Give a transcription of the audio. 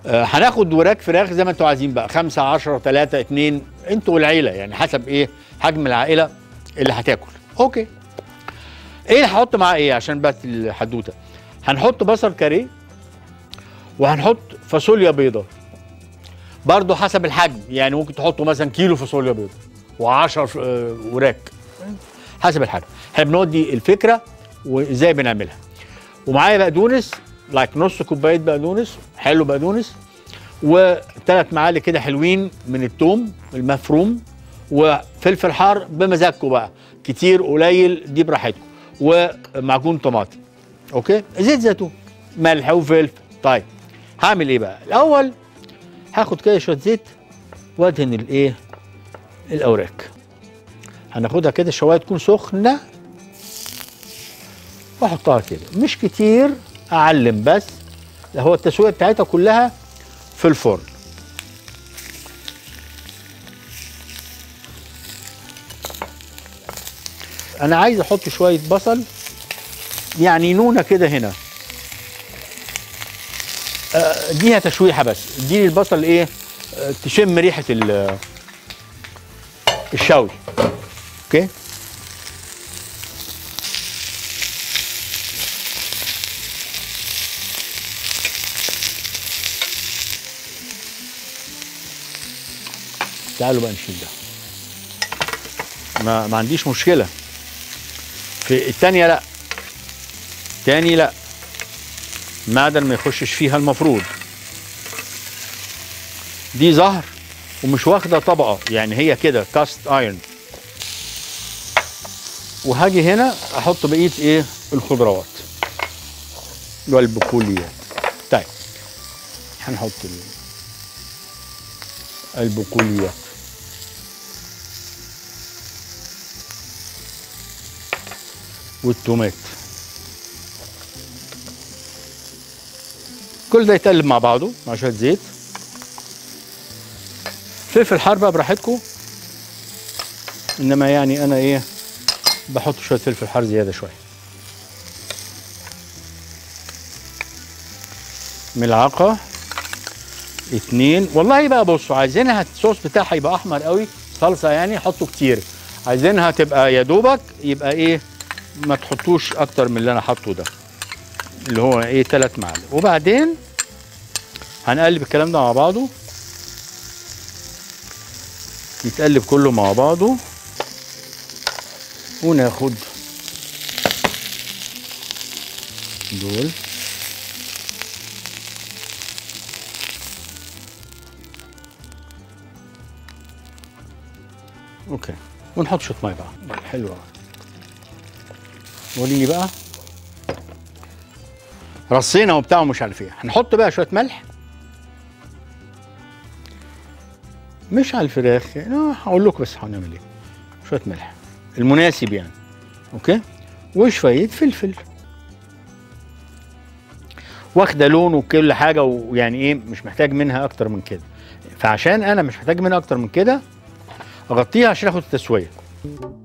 آه، هناخد وراك فراخ زي ما انتوا عايزين بقى خمسة عشرة تلاتة اتنين انتوا والعيلة يعني حسب ايه حجم العائلة اللي هتاكل اوكي ايه هحط معاه ايه عشان بس الحدوتة هنحط بصل كاريه وهنحط فاصوليا بيضة برضو حسب الحجم يعني ممكن تحطوا مثلا كيلو فاصوليا بيضة و10 وراك حسب الحجم احنا بنودي الفكرة وازاي بنعملها ومعايا بقدونس لايك نص كوبايه بقدونس حلو بقدونس وثلاث معالق كده حلوين من الثوم المفروم وفلفل حار بمزاجكم بقى كتير قليل دي براحتكم ومعجون طماطم اوكي زيت زيتون ملح وفلفل طيب هعمل ايه بقى الاول هاخد كده شويه زيت وادهن الايه الاوراق هناخدها كده الشوايه تكون سخنه واحطها كده مش كتير اعلم بس ده هو التسويه بتاعتها كلها في الفرن انا عايز احط شويه بصل يعني نونه كده هنا آه، اديها تشويحه بس اديني البصل ايه آه، تشم ريحه ال- الشوي اوكي تعالوا بقى نشيل ده ما, ما عنديش مشكله في التانية لا تاني لا معدن ما يخشش فيها المفروض دي زهر ومش واخده طبقه يعني هي كده كاست ايرون وهاجي هنا احط بقيه ايه الخضروات والبقوليات طيب هنحط ال- البقوليات والتومات كل ده يتقلب مع بعضه مع شويه زيت فلفل حار بقى براحتكم انما يعني انا ايه بحط شويه فلفل حار زياده شويه ملعقه اتنين والله بقى بصوا عايزينها الصوص بتاعها يبقى احمر قوي صلصه يعني حطوا كتير عايزينها تبقى يا دوبك يبقى ايه ما تحطوش اكتر من اللي انا حاطه ده اللي هو ايه ثلاث معالق وبعدين هنقلب الكلام ده مع بعضه يتقلب كله مع بعضه وناخد دول اوكي ونحط شويه ميه بقى حلوه قولي لي بقى رصينا وبتاع ومش عارف ايه هنحط بقى شويه ملح مش على الفراخ يعني هقول لكم بس هنعمل ايه شويه ملح المناسب يعني اوكي وشويه فلفل واخده لون وكل حاجه ويعني ايه مش محتاج منها اكتر من كده فعشان انا مش محتاج منها اكتر من كده اغطيها عشان اخد التسويه